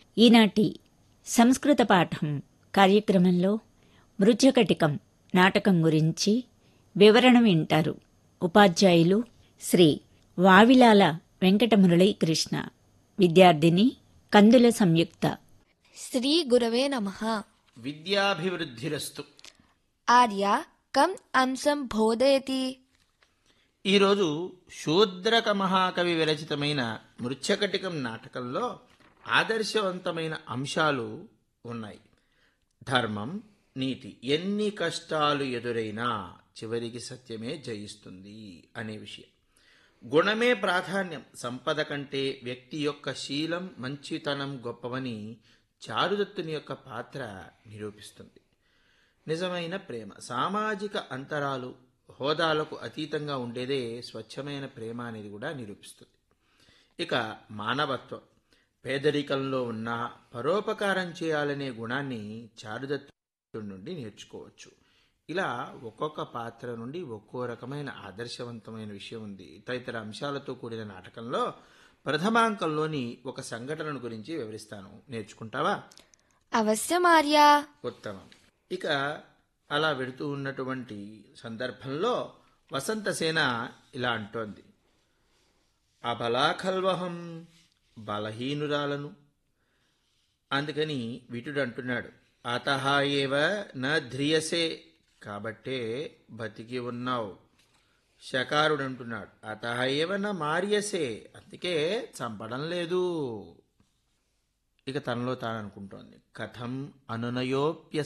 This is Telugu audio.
ఈనాటి సంస్కృత పాఠం కార్యక్రమంలో మృచ్ఛకటికం నాటకం గురించి వివరణ వింటారు ఉపాధ్యాయులు శ్రీ వావిలాల వెంకట మురళీకృష్ణ విద్యార్థిని కందుల సంయుక్త శ్రీ గురవే నమః విద్యాభివృద్ధిరస్తు ఆర్య కం అంశం బోధయతి ఈరోజు శూద్రక మహాకవి విరచితమైన మృచ్ఛకటికం నాటకంలో ఆదర్శవంతమైన అంశాలు ఉన్నాయి ధర్మం నీతి ఎన్ని కష్టాలు ఎదురైనా చివరికి సత్యమే జయిస్తుంది అనే విషయం గుణమే ప్రాధాన్యం సంపద కంటే వ్యక్తి యొక్క శీలం మంచితనం గొప్పవని చారుదత్తుని యొక్క పాత్ర నిరూపిస్తుంది నిజమైన ప్రేమ సామాజిక అంతరాలు హోదాలకు అతీతంగా ఉండేదే స్వచ్ఛమైన ప్రేమ అనేది కూడా నిరూపిస్తుంది ఇక మానవత్వం పేదరికంలో ఉన్న పరోపకారం చేయాలనే గుణాన్ని చారుదత్తుడి నుండి నేర్చుకోవచ్చు ఇలా ఒక్కొక్క పాత్ర నుండి ఒక్కో రకమైన ఆదర్శవంతమైన విషయం ఉంది తదితర అంశాలతో కూడిన నాటకంలో ప్రథమాంకంలోని ఒక సంఘటనను గురించి వివరిస్తాను నేర్చుకుంటావా అవశ్యం ఆర్య ఉత్తమం ఇక అలా వెడుతూ ఉన్నటువంటి సందర్భంలో వసంతసేన ఇలా అంటోంది అబలాఖల్వహం బలహీనురాలను అందుకని విటుడు అంటున్నాడు అతహ ఏవ న ధ్రియసే కాబట్టే బతికి ఉన్నావు శకారుడు అంటున్నాడు అతహ ఏవ న మార్యసే అందుకే చంపడం లేదు ఇక తనలో తాను అనుకుంటోంది కథం అనునయోప్య